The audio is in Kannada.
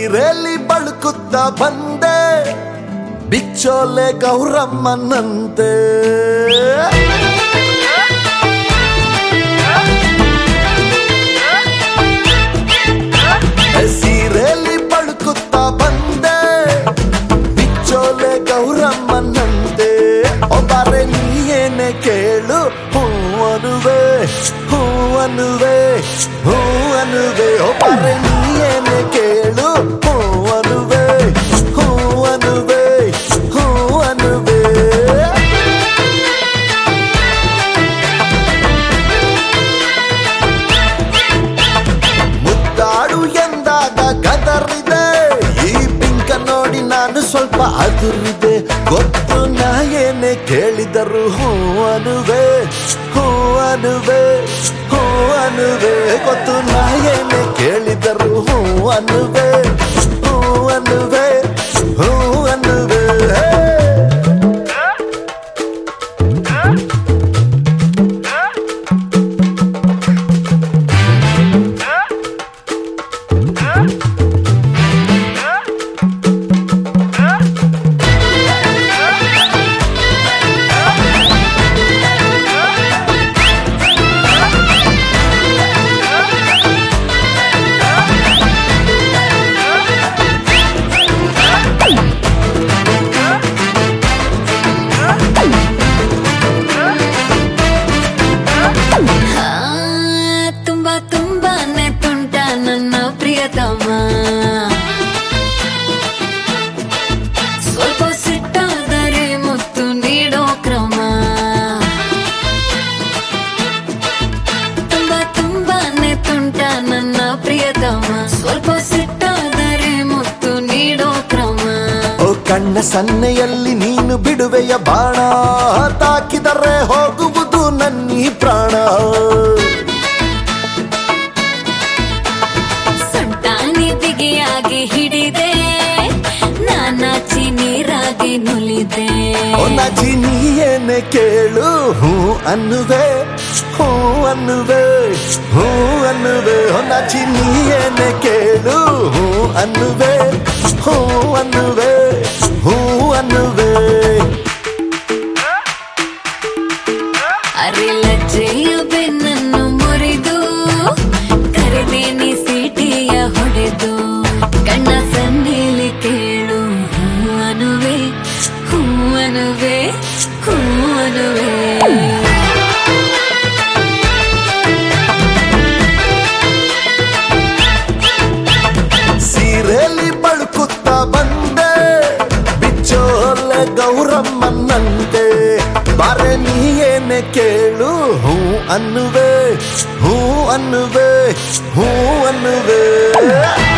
ಸೀರೆಲಿ ಬಳುಕುತ್ತ ಬಂದೆ ಬಿಚ್ಚೋಲೆ ಗೌರಮ್ಮನಂತೆ ಸೀರೆಲಿ ಬಳುಕುತ್ತ ಬಂದೆ ಬಿಚ್ಚೋಲೆ ಗೌರಮ್ಮನಂತೆ ಒಬ್ಬರೇ ನೀಯೇನೆ ಕೇಳು ಹೂ ಅನುವೆ ಹೂ ಅನುವೆ ಹೂ ಅನುವೆ ಒಬ್ಬರೇ ನೀಯೇನೆ ಕೇಳು ಹೂ ಅನುವೆ ಹೂ ಅನುವೆ ಹೂ ಅನುವೆ ಮುದ್ದಾಡು ಎಂದಾಗ ಗದರಿದೆ ಈ ಪಿಂಕ ನೋಡಿ ನಾನು ಸ್ವಲ್ಪ ಅದುರಿದೆ ಗೊತ್ತು ನಾ ಏನೇ ಕೇಳಿದರು ಹೂ ಅನುವೆ ಹೂ ಅನುವೆ ಹೂ ಅನುವೆ ಗೊತ್ತು ನಾ ಏನೇ ಕೇಳಿದರು ಹೂ ಅನುವೆ ಹೂ ಅನುವೆ ಹೂ ಅನುವೆ ಹೇ ಆ, ತುಂಬಾ ತುಂಬಾನೇ ತುಂಟ ನನ್ನ ಪ್ರಿಯತಮ ಸ್ವಲ್ಪ ಸಿಟ್ಟಾದರೆ ಮುತ್ತು ನೀಡೋ ಕ್ರಮ ತುಂಬಾ ತುಂಬಾನೇ ತುಂಟ ನನ್ನ ಪ್ರಿಯತಮ ಸ್ವಲ್ಪ ಸಿಟ್ಟಾದರೆ ಮುತ್ತು ನೀಡೋ ಕ್ರಮ ಓ ಕಣ್ಣ ಸನ್ನೆಯಲ್ಲಿ ನೀನು ಬಿಡುವೆಯ ಬಾಣ ತಾಕಿದರೆ ಹೋಗುವುದು ನನ್ನಿ ಪ್ರಾಣ ಸೊಂಟಾನಿ ಬಿಗಿಯಾಗಿ ಹಿಡಿದೆ ನಾನಾಚಿ ನೀರಾಗಿ ನುಲಿದೆ ಓ ನಜಿ ನೀಯೇನೆ ಕೇಳು ಹೂ ಅನ್ನುವೆ ಹೂ ಅನ್ನುವೆ ಹೂ ಅನ್ನುವೆ ಓ ನಜಿ ನೀಯೇನೆ ಕೇಳು ಹೂ ಅನ್ನುವೆ ಹೂ ಅನ್ನುವೆ ಹೂ ಅನ್ನುವೆ ಅರೆ ಲಜ್ಜೆಯ ಬೆನ್ನನ್ನು ಮುರಿದು ಕರೆದೇನಿ ಸೀಟಿಯ ಹೊಡೆದು ಕಣ್ಣ ಸನ್ನೆಲಿ ಕೇಳು ಹೂ ಅನುವೆ ಹೂ ಅನುವೆ ಹೂ ಅನುವೆ ಸೀರೆಲಿ ಬಳುಕುತ್ತ ಬಂದೆ ಬಿಚ್ಚೋಲೆ ಗೌರಮ್ಮನಂತೆ ಬಾರೆ ನೀಯೇನೆ ಕೇಳು ಹೂ ಅನ್ನುವೆ ಹೂ ಅನ್ನುವೆ ಹೂ ಅನ್ನುವೆ